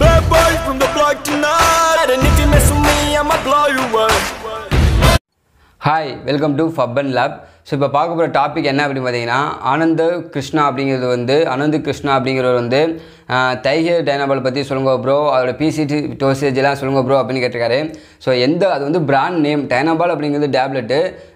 Bad boy from the block tonight. And if you mess with me, I'ma blow you away. Hi welcome to ஃபப்பன் lab so இப்போ பார்க்க போகிற topic என்ன அப்படின்னு பார்த்தீங்கன்னா ஆனந்த கிருஷ்ணா அப்படிங்கிறது வந்து அனந்த் கிருஷ்ணா அப்படிங்கிறவர் வந்து டைகர் டைனாபால் பற்றி சொல்லுங்க ப்ரோ அதோட பிசிடி டோசேஜ் எல்லாம் சொல்லுங்க ப்ரோ அப்படின்னு கேட்டிருக்காரு ஸோ எந்த அது வந்து பிராண்ட் நேம் டைனாபால் அப்படிங்கிறது டேப்லெட்டு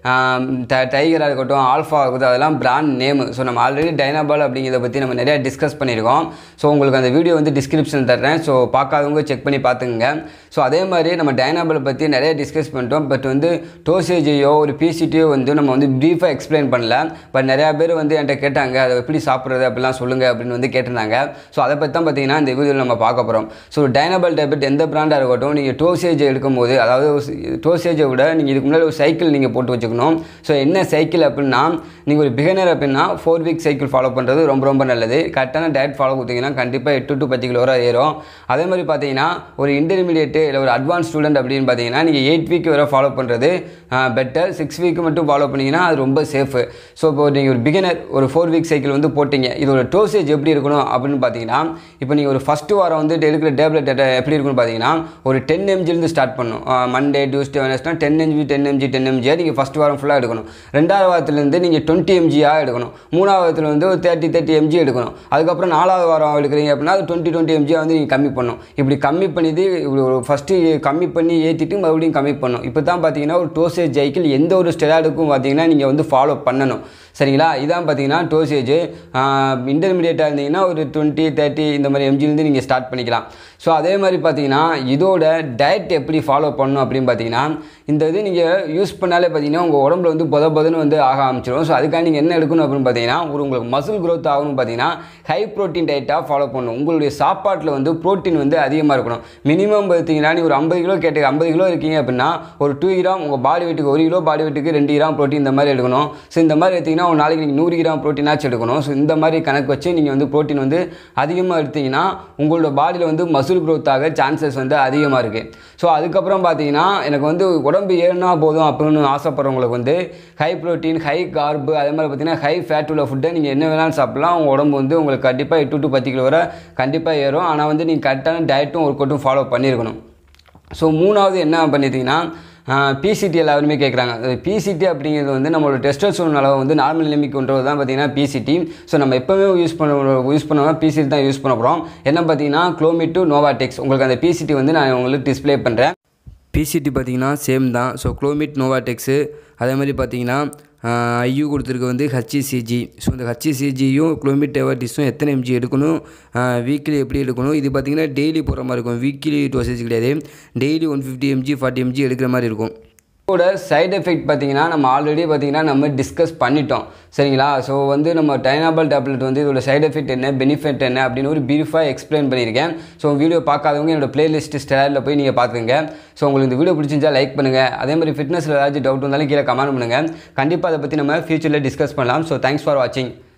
டைகராக இருக்கட்டும் ஆல்ஃபா இருக்கட்டும் அதெல்லாம் பிராண்ட் நேம் ஸோ நம்ம ஆல்ரெடி டைனாபால் அப்படிங்கிறத பற்றி நம்ம நிறையா டிஸ்கஸ் பண்ணியிருக்கோம் ஸோ உங்களுக்கு அந்த வீடியோ வந்து டிஸ்கிரிப்ஷன் தர்றேன் ஸோ பார்க்காதவங்க செக் பண்ணி பார்த்துங்க ஸோ அதே மாதிரி நம்ம டைனாபால் பற்றி நிறைய டிஸ்கஸ் பண்ணிட்டோம் பட் வந்து டோசேஜையோ ஒரு பிசிடியோ வந்து நம்ம வந்து ப்ரீஃபாக எக்ஸ்பிளைன் பண்ணல பட் நிறையா பேர் வந்து என்கிட்ட கேட்டாங்க அதை எப்படி சாப்பிட்றது அப்படிலாம் சொல்லுங்கள் அப்படின்னு வந்து கேட்டிருந்தாங்க ஸோ அதை பற்றி தான் பார்த்தீங்கன்னா இந்த வீடியோவில் நம்ம பார்க்க போகிறோம் ஸோ டைனபல் டேப்லெட் எந்த பிராண்டாக இருக்கட்டும் நீங்கள் டோசேஜ் எடுக்கும்போது அதாவது டோசேஜை விட நீங்கள் இதுக்கு முன்னாடி ஒரு சைக்கிள் நீங்கள் போட்டு வச்சுக்கணும் ஸோ என்ன சைக்கிள் அப்படின்னா நீங்கள் ஒரு பிகினர் அப்படின்னா ஃபோர் வீக் சைக்கிள் ஃபாலோ பண்ணுறது ரொம்ப ரொம்ப நல்லது கரெக்டான டயட் ஃபாலோ கொடுத்தீங்கன்னா கண்டிப்பாக எட்டு டு பத்து கிலோ வரை ஏறும் அதே மாதிரி பார்த்தீங்கன்னா ஒரு இன்டர்மீடியேட்டு இல்லை ஒரு அட்வான்ஸ் ஸ்டூடெண்ட் அப்படின்னு பார்த்தீங்கன்னா நீங்கள் எயிட் வீக் வரை ஃபாலோ பண்ணுறது பெட்டர் சிக்ஸ் வீக் மட்டும் ஃபாலோ பண்ணிங்கன்னா அது ரொம்ப சேஃபு ஸோ இப்போ நீங்கள் ஒரு பிகினர் ஒரு ஃபோர் வீக் சைக்கிள் வந்து போட்டிங்க இதோட டோசேஜ் எப்படி இருக்கணும் அப்படின்னு பார்த்தீங்கன்னா இப்போ நீங்கள் ஒரு ஃபஸ்ட்டு வாரம் வந்து எடுக்கிற டேப்லெட் எப்படி இருக்குன்னு பார்த்தீங்கன்னா ஒரு டென் எம்ஜிலேருந்து ஸ்டார்ட் பண்ணும் மண்டே டியூஸ்டே வெனஸ்னா ten MG ten MG ten எம்ஜியாக நீங்கள் ஃபஸ்ட் வாரம் ஃபுல்லாக எடுக்கணும் ரெண்டாவது வாரத்துலேருந்து நீங்கள் டுவெண்ட்டி எம்ஜியாக எடுக்கணும் மூணாவது வாரத்தில் வந்து ஒரு தேர்ட்டி தேர்ட்டி எம்ஜி எடுக்கணும் அதுக்கப்புறம் நாலாவது வாரம் எடுக்கிறீங்க அப்படின்னா அது டுவெண்ட்டி டுவெண்ட்டி எம்ஜியாக வந்து நீங்கள் கம்மி பண்ணணும் இப்படி கம்மி பண்ணிட்டு இப்படி ஒரு ஃபஸ்ட்டு கம்மி பண்ணி ஏற்றிட்டு மறுபடியும் கம்மி பண்ணணும் இப்போ தான் பார்த்தீங்கன்னா ஒரு டோசேஜ் சைக்கிள் எந்த ஒரு ஸ்டெராய்டுக்கும் பார்த்தீங்கன்னா நீங்கள் வந்து ஃபாலோ பண்ணணும் சரிங்களா இதான் பார்த்தீங்கன்னா டோசேஜ் இன்டர்மீடியட்டாக இருந்தீங்கன்னா ஒரு டுவெண்ட்டி தேர்ட்டி இந்த மாதிரி எம்ஜிலேருந்து நீங்கள் ஸ்டார்ட் பண்ணிக்கலாம் ஸோ அதே மாதிரி பார்த்தீங்கன்னா இதோட டயட் எப்படி ஃபாலோ பண்ணணும் அப்படின்னு பார்த்தீங்கன்னா இந்த இது நீங்கள் யூஸ் பண்ணாலே பார்த்தீங்கன்னா உங்கள் உடம்புல வந்து பொத பொதன்னு வந்து ஆக ஆரம்பிச்சிடும் ஸோ அதுக்காக நீங்கள் என்ன எடுக்கணும் அப்படின்னு பார்த்தீங்கன்னா ஒரு உங்களுக்கு மசில் க்ரோத் ஆகணும்னு பார்த்தீங்கன்னா ஹை ப்ரோட்டீன் டயட்டாக ஃபாலோ பண்ணணும் உங்களுடைய சாப்பாட்டில் வந்து ப்ரோட்டீன் வந்து அதிகமாக இருக்கணும் மினிமம் பார்த்தீங்கன்னா நீ ஒரு ஐம்பது கிலோ கேட்டு ஐம்பது கிலோ இருக்கீங்க அப்படின்னா ஒரு டூ கிராம் உங்கள் பாடி வெயிட்டுக்கு ஒரு கிலோ பாடி வெயிட்டுக்கு ரெண்டு கிராம் ப்ரோட்டீன் இந்த மாதிரி எடுக்கணும் ஸோ இந்த மாதிரி எடுத்திங்கன்னா ஒரு நாளைக்கு நீங்கள் நூறு கிராம் ப்ரோட்டீனாச்சும் எடுக்கணும் ஸோ இந்த மாதிரி கணக்கு வச்சு நீங்கள் வந்து ப்ரோட்டீன் வந்து அதிகமாக எடுத்தீங்கன்னா உங்களோட பாடியில் வந்து மசில் க்ரோத் ஆக சான்சஸ் வந்து அதிகமாக இருக்குது ஸோ அதுக்கப்புறம் பார்த்தீங்கன்னா எனக்கு வந்து உடம்பு ஏறினா போதும் அப்படின்னு ஆசைப்படுறவங்களுக்கு வந்து ஹை ப்ரோட்டீன் ஹை கார்பு அதே மாதிரி பார்த்தீங்கன்னா ஹை ஃபேட் உள்ள ஃபுட்டை நீங்கள் என்ன வேணாலும் சாப்பிட்லாம் உங்கள் உடம்பு வந்து உங்களுக்கு கண்டிப்பாக எட்டு டு பத்து கிலோ வரை கண்டிப்பாக ஏறும் ஆனால் வந்து நீங்கள் கரெக்டான டயட்டும் ஒர்க் அவுட்டும் ஃபாலோ பண்ணியிருக்கணும் ஸோ மூணாவது என்ன பண்ணிட்டீங்கன்னா பிசிடி எல்லாருமே கேட்குறாங்க பிசிடி அப்படிங்கிறது வந்து நம்மளோட டெஸ்டோஸ்டரோன் அளவு வந்து நார்மல் நிலைமைக்கு கொண்டது தான் பார்த்தீங்கன்னா பிசிடி ஸோ நம்ம எப்போவுமே யூஸ் பண்ண யூஸ் பண்ணுவோம் பிசிடி தான் யூஸ் பண்ண போகிறோம் என்ன பார்த்தீங்கன்னா குளோமிட் டு நோவாடெக்ஸ் உங்களுக்கு அந்த பிசிடி வந்து நான் உங்களுக்கு டிஸ்பிளே பண்ணுறேன் பிசிடி பார்த்தீங்கன்னா சேம் தான் ஸோ குளோமிட் நோவாடெக்ஸு அதே மாதிரி பார்த்தீங்கன்னா ஐயூ கொடுத்துருக்கு வந்து ஹச்சிசிஜி ஸோ இந்த ஹச்சிசிஜியும் குளோமிட் டெவாட்டிஸும் எத்தனை எம்ஜி எடுக்கணும் வீக்லி எப்படி எடுக்கணும் இது பார்த்திங்கன்னா டெய்லி போகிற மாதிரி இருக்கும் வீக்லி டோசேஜ் கிடையாது daily one fifty MG forty MG எடுக்கிற மாதிரி இருக்கும் இதோட சைடு எஃபெக்ட் பார்த்தீங்கன்னா நம்ம ஆல்ரெடி பார்த்தீங்கன்னா நம்ம டிஸ்கஸ் பண்ணிட்டோம் சரிங்களா ஸோ வந்து நம்ம டைனாபால் டேப்லெட் வந்து இதோட சைடு எஃபெக்ட் என்ன பெனிஃபிட் என்ன அப்படின்னு ஒரு பிரீஃபாக எக்ஸ்பிளைன் பண்ணியிருக்கேன் ஸோ வீடியோ பார்க்காதவங்க என்னோட பிளேலிஸ்ட் ஸ்டைலில் போய் நீங்கள் பார்த்துங்க ஸோ உங்களுக்கு இந்த வீடியோ பிடிச்சிருந்தா லைக் பண்ணுங்கள் அதே மாதிரி ஃபிட்னஸில் ஏதாச்சும் டவுட் இருந்தாலும் கீழே கமெண்ட் பண்ணுங்கள் கண்டிப்பாக அதை பற்றி நம்ம ஃபியூச்சரில் டிஸ்கஸ் பண்ணலாம் ஸோ தேங்க்ஸ் ஃபார் வாட்சிங்